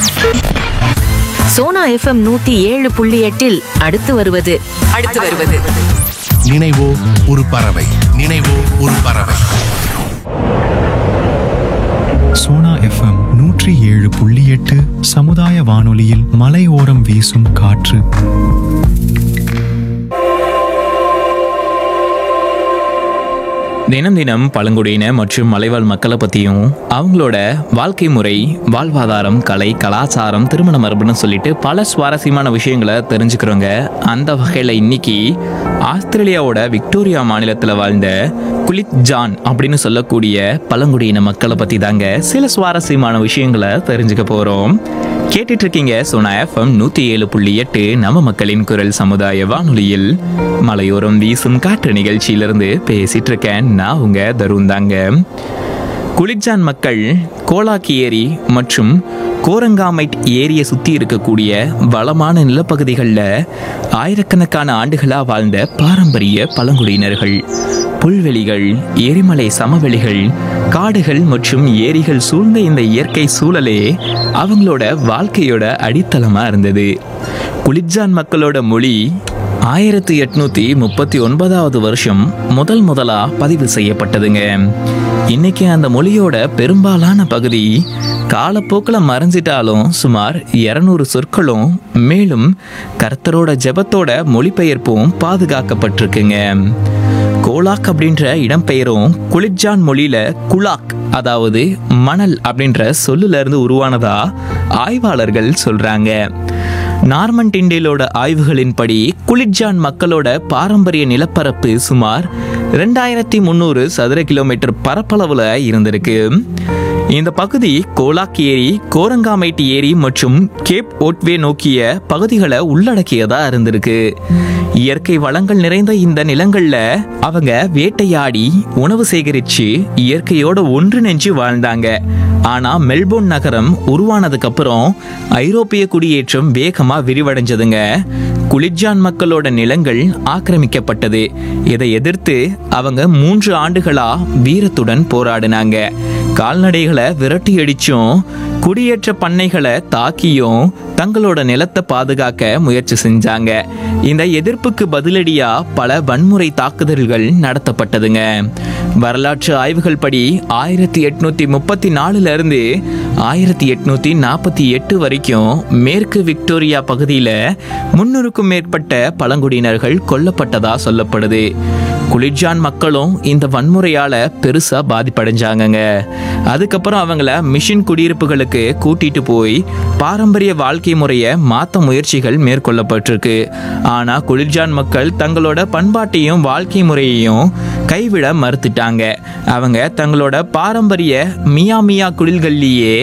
Sona FM நூத்தி ஏழு புள்ளி எட்டில் அடுத்து வருவது அடுத்து வருவது நினைவோ ஒரு பறவை நினைவோ ஒரு பறவை சோனா எஃப்எம் நூற்றி ஏழு புள்ளி எட்டு சமுதாய வானொலியில் மலையோரம் வீசும் காற்று தினம் தினம் பழங்குடியின மற்றும் மலைவாழ் மக்களை பற்றியும் அவங்களோட வாழ்க்கை முறை வாழ்வாதாரம் கலை கலாச்சாரம் திருமண மரபுன்னு சொல்லிட்டு பல சுவாரஸ்யமான விஷயங்களை தெரிஞ்சுக்கிறோங்க அந்த வகையில் இன்னைக்கு ஆஸ்திரேலியாவோட விக்டோரியா மாநிலத்தில் வாழ்ந்த குலித் ஜான் அப்படின்னு சொல்லக்கூடிய பழங்குடியின மக்களை பற்றி தாங்க சில சுவாரஸ்யமான விஷயங்களை தெரிஞ்சுக்க போகிறோம் கேட்டுட்டு இருக்கீங்க சோனா எஃப்எம் நூத்தி ஏழு புள்ளி எட்டு நம்ம மக்களின் குரல் சமுதாய வானொலியில் மலையோரம் வீசும் காற்று நிகழ்ச்சியிலிருந்து பேசிட்டு இருக்கேன் நான் உங்க தருண் தாங்க குளிர்ஜான் மக்கள் கோலாக்கி ஏரி மற்றும் கோரங்காமைட் ஏரியை சுற்றி இருக்கக்கூடிய வளமான நிலப்பகுதிகளில் ஆயிரக்கணக்கான ஆண்டுகளாக வாழ்ந்த பாரம்பரிய பழங்குடியினர்கள் புல்வெளிகள் எரிமலை சமவெளிகள் காடுகள் மற்றும் ஏரிகள் சூழ்ந்த இந்த இயற்கை சூழலே அவங்களோட வாழ்க்கையோட அடித்தளமாக இருந்தது குளிர்ஜான் மக்களோட மொழி ஆயிரத்தி எட்நூத்தி முப்பத்தி ஒன்பதாவது வருஷம் முதல் முதலா பதிவு செய்யப்பட்டதுங்க இன்னைக்கு அந்த மொழியோட பெரும்பாலான பகுதி காலப்போக்கில் மறைஞ்சிட்டாலும் சுமார் இரநூறு சொற்களும் மேலும் கர்த்தரோட ஜெபத்தோட மொழிபெயர்ப்பும் பாதுகாக்கப்பட்டிருக்குங்க கோலாக் அப்படின்ற இடம்பெயரும் குளிர்ஜான் மொழியில குலாக் அதாவது மணல் அப்படின்ற சொல்லுல இருந்து உருவானதா ஆய்வாளர்கள் சொல்றாங்க நார்மன் டிண்டேலோட ஆய்வுகளின்படி குளிர்ஜான் மக்களோட பாரம்பரிய நிலப்பரப்பு சுமார் ரெண்டாயிரத்தி முந்நூறு சதுர கிலோமீட்டர் பரப்பளவுல இருந்திருக்கு இந்த பகுதி கோலாக் ஏரி கோரங்காமைட் ஏரி மற்றும் கேப் ஓட்வே நோக்கிய பகுதிகளை உள்ளடக்கியதா இருந்திருக்கு இயற்கை வளங்கள் நிறைந்த இந்த நிலங்கள்ல அவங்க வேட்டையாடி உணவு சேகரிச்சு இயற்கையோட ஒன்றிணைஞ்சு வாழ்ந்தாங்க ஆனா மெல்போர்ன் நகரம் உருவானதுக்கு அப்புறம் ஐரோப்பிய குடியேற்றம் வேகமா விரிவடைஞ்சதுங்க குளிர்ஜான் மக்களோட நிலங்கள் ஆக்கிரமிக்கப்பட்டது இதை எதிர்த்து அவங்க மூன்று ஆண்டுகளா வீரத்துடன் போராடினாங்க கால்நடைகளை விரட்டி அடிச்சும் குடியேற்ற பண்ணைகளை தாக்கியும் தங்களோட நிலத்தை பாதுகாக்க முயற்சி செஞ்சாங்க இந்த எதிர்ப்புக்கு பதிலடியா பல வன்முறை தாக்குதல்கள் நடத்தப்பட்டதுங்க வரலாற்று ஆய்வுகள் படி ஆயிரத்தி எட்நூத்தி முப்பத்தி நாலுல இருந்து ஆயிரத்தி எட்நூத்தி நாற்பத்தி எட்டு வரைக்கும் மேற்கு விக்டோரியா பகுதியில முன்னூறுக்கும் மேற்பட்ட பழங்குடியினர்கள் கொல்லப்பட்டதா சொல்லப்படுது குளிர்ஜான் மக்களும் இந்த வன்முறையால பெருசா பாதிப்படைஞ்சாங்கங்க அதுக்கப்புறம் அவங்கள மிஷின் குடியிருப்புகளுக்கு கூட்டிட்டு போய் பாரம்பரிய வாழ்க்கை முறையை மாத்த முயற்சிகள் மேற்கொள்ளப்பட்டிருக்கு ஆனா குளிர்ஜான் மக்கள் தங்களோட பண்பாட்டையும் வாழ்க்கை முறையையும் கைவிட மறுத்துட்டாங்க அவங்க தங்களோட பாரம்பரிய மியா மியா குடில்கள்லேயே